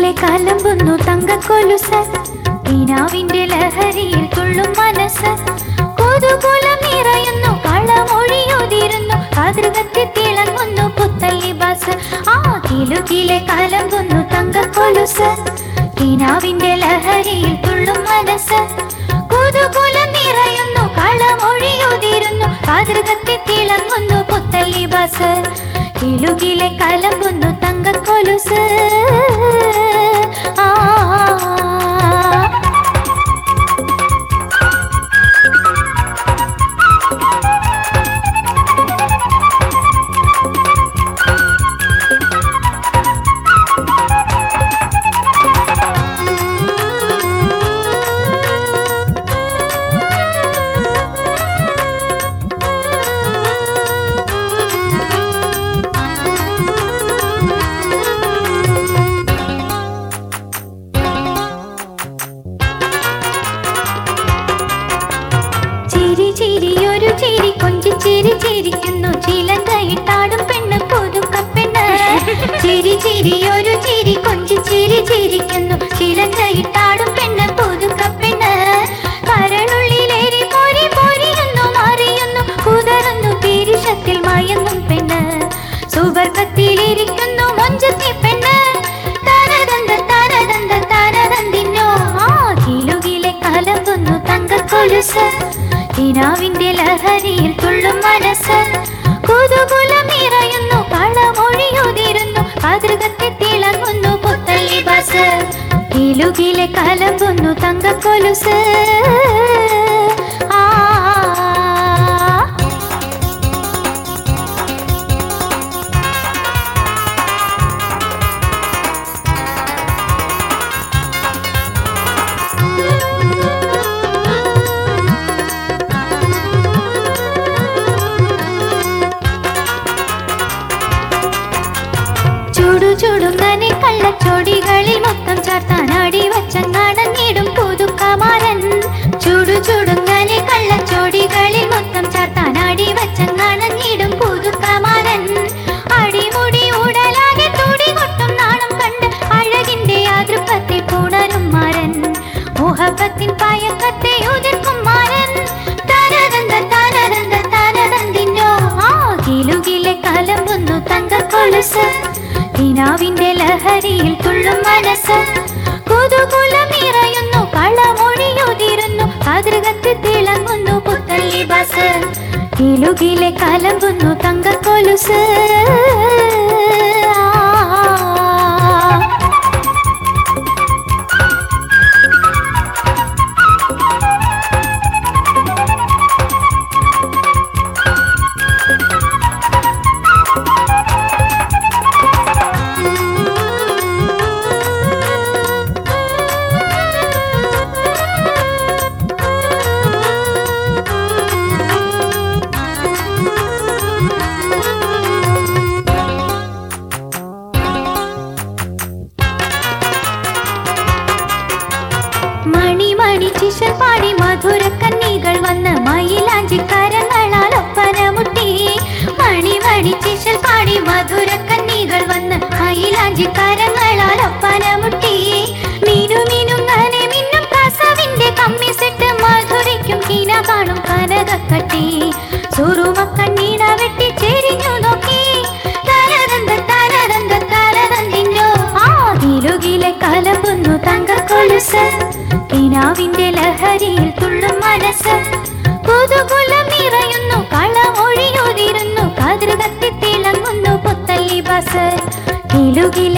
കിലുകിലെ കലമ്പുന്നു തങ്കക്കൊലുസ് കിനാവിന്റെ ലഹരിയിൽ തുള്ളും മനസ്സ് കൊതുകുലം നിറയുന്നു കളമൊഴിയുതിരുന്നു കാതൃകത്തി തിളങ്ങുന്നു പുത്തല്ലി ബസ് ആ കിലുകിലെ കലമ്പുന്നു തങ്കക്കൊലുസ് കിനാവിന്റെ ലഹരിയിൽ തുള്ളും മനസ്സ് കൊതുകുലം നിറയുന്നു കളമൊഴിയുതിരുന്നു കാതൃകത്തി തിളങ്ങുന്നു പുത്തല്ലി ബസ് കിലുകിലെ കലമ്പുന്നു തങ്കക്കൊലുസ് ആ ചിരി ചിരി ഒരു ചിരി കൊഞ്ചി ചിരി ചിരിക്കുന്നു ചിലങ്കയിട്ടാടും പെണ്ണ് പുതുക്കപ്പെണ്ണ് ചിരി ചിരി ഒരു ചിരി കൊഞ്ചി ചിരി ചിരിക്കുന്നു ചിലങ്കയിട്ടാടും പെണ്ണ് പുതുക്കപ്പെണ്ണ് കരളുള്ളിലേറി പൊരി പൊരിയുന്നു മറിയുന്നു കുതറുന്നു തിരിശത്തിൽ മയങ്ങും പെണ്ണ് സുവർഗത്തിലിരിക്കുന്നു മൊഞ്ചത്തി പെണ്ണ് തനതന്ത തനതന്ത തനതന്തിന്നോ ആ കിലുകിലെ കലമ്പുന്നു തങ്കക്കൊലുസ് കിനാവിന്റെ ലഹരിയിൽ തുള്ളും മനസ്സ് കുതുകുലം നിറയുന്നു കളമൊഴിയുതിരുന്നു കാതൃകത്തെ തിളങ്ങുന്നു പുത്തല്ലി ബസ് കിലുകിലെ കലമ്പുന്നു തങ്കക്കൊലുസ് ആ ചൂടു ചൂടുങ്ങനെ കള്ളച്ചോടികളിൽ മൊത്തം ചാർത്താൻ അടി വച്ചങ്ങാടങ്ങിടും പുതുക്കമാരൻ ചൂടു ചൂടുങ്ങനെ കള്ളച്ചോടികളിൽ മൊത്തം ചാർത്താൻ അടി വച്ചങ്ങാടങ്ങിടും പുതുക്കമാരൻ അടിമുടി ഉടലാകെ തുടി കൊട്ടും നാണം കണ്ട് അഴകിന്റെ ആതൃപ്പത്തെ പുണരും മാരൻ മുഹബത്തിൻ പയക്കത്തെ ഉതിർക്കും മാരൻ തനതന്ത തനതന്ത തനതന്തിന്നോ ആ കിലുകിലെ കലമ്പുന്നു തങ്കക്കൊലുസ് കിനാവിന്റെ ലഹരിയിൽ തുള്ളും മനസ്സ് കുതുകുലം നിറയുന്നു കളമൊഴിയുതിരുന്നു കാതൃകത്ത് തിളങ്ങുന്നു പുത്തല്ലി ബസ് കിലുകിലെ കലമ്പുന്നു തങ്കക്കൊലുസ് ആ മണി മണി ചിശൽ പാടി മധുര കന്നികൾ വന്ന് മയിലാഞ്ചി കരങ്ങളാൽ ഒപ്പന മുട്ടി മണി മണി ചിശൽ പാടി മധുര കന്നികൾ വന്ന് മയിലാഞ്ചി കരങ്ങളാൽ ഒപ്പന മുട്ടി മീനു മീനുങ്ങനെ മിന്നും കസവിന്റെ കമ്മിസിട്ട് മധുരയ്ക്കും കീന കാണും കനകക്കട്ടി സുറുമക്കണ്ണീണ വെട്ടി ചെരിഞ്ഞു നോക്കി തലതന്ത തലതന്ത തലതന്തിന്നോ ആ കിലുകിലെ കലമ്പുന്നു തങ്കക്കൊലുസ് കിനാവിന്റെ ലഹരിയിൽ തുള്ളും മനസ്സ് പുതുകുലം നിറയുന്നു കളമൊഴിയുതിരുന്നു കാതൃകത്തി തിളങ്ങുന്നു പുത്തല്ലി ബസ് കിലുകിലെ